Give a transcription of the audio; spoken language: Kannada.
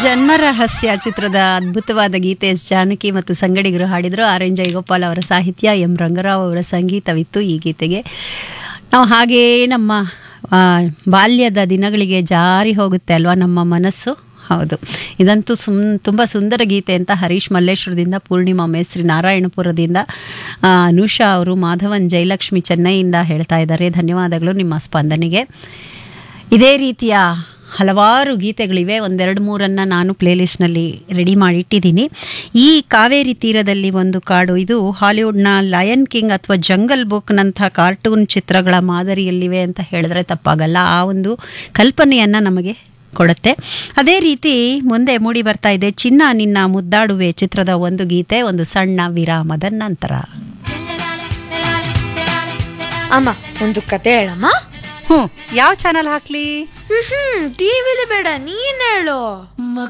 ಜನ್ಮರಹಸ್ಯ ಚಿತ್ರದ ಅದ್ಭುತವಾದ ಗೀತೆ ಎಸ್ ಜಾನಕಿ ಮತ್ತು ಸಂಗಡಿಗರು ಹಾಡಿದರು ಆರ್ ಎನ್ ಜಯಗೋಪಾಲ್ ಅವರ ಸಾಹಿತ್ಯ ಎಂ ರಂಗರಾವ್ ಅವರ ಸಂಗೀತವಿತ್ತು ಈ ಗೀತೆಗೆ ನಾವು ಹಾಗೇ ನಮ್ಮ ಆ, ಬಾಲ್ಯದ ದಿನಗಳಿಗೆ ಜಾರಿ ಹೋಗುತ್ತೆ ಅಲ್ವಾ ನಮ್ಮ ಮನಸ್ಸು ಹೌದು ಇದಂತೂ ಸುಮ್ ತುಂಬ ಸುಂದರ ಗೀತೆ ಅಂತ ಹರೀಶ್ ಮಲ್ಲೇಶ್ವರದಿಂದ ಪೂರ್ಣಿಮಾ ಮೇಸ್ತ್ರಿ ನಾರಾಯಣಪುರದಿಂದ ಆ, ಅನುಷಾ ಅವರು ಮಾಧವನ್ ಜಯಲಕ್ಷ್ಮಿ ಚೆನ್ನೈಯಿಂದ ಹೇಳ್ತಾ ಇದ್ದಾರೆ ಧನ್ಯವಾದಗಳು ನಿಮ್ಮ ಸ್ಪಂದನೆಗೆ ಇದೇ ರೀತಿಯ ಹಲವಾರು ಗೀತೆಗಳಿವೆ ಒಂದೆರಡು ಮೂರನ್ನು ನಾನು ಪ್ಲೇಲಿಸ್ಟ್ನಲ್ಲಿ ರೆಡಿ ಮಾಡಿ ಇಟ್ಟಿದ್ದೀನಿ ಈ ಕಾವೇರಿ ತೀರದಲ್ಲಿ ಒಂದು ಕಾಡು ಇದು ಹಾಲಿವುಡ್ನ ಲಯನ್ ಕಿಂಗ್ ಅಥವಾ ಜಂಗಲ್ ಬುಕ್ನಂಥ ಕಾರ್ಟೂನ್ ಚಿತ್ರಗಳ ಮಾದರಿಯಲ್ಲಿವೆ ಅಂತ ಹೇಳಿದ್ರೆ ತಪ್ಪಾಗಲ್ಲ ಆ ಒಂದು ಕಲ್ಪನೆಯನ್ನು ನಮಗೆ ಕೊಡುತ್ತೆ ಅದೇ ರೀತಿ ಮುಂದೆ ಮೂಡಿ ಬರ್ತಾ ಇದೆ ಚಿನ್ನ ನಿನ್ನ ಮುದ್ದಾಡುವೆ ಚಿತ್ರದ ಒಂದು ಗೀತೆ ಒಂದು ಸಣ್ಣ ವಿರಾಮದ ನಂತರ ಅಮ್ಮ ಒಂದು ಕತೆ ಹೇಳಮ್ಮ ಹ್ಞೂ ಯಾವ ಚಾನಲ್ ಹಾಕ್ಲಿ ಹ್ಮ್ ಟಿವಿಲಿ ಬೇಡ ನೀನ್ ಹೇಳು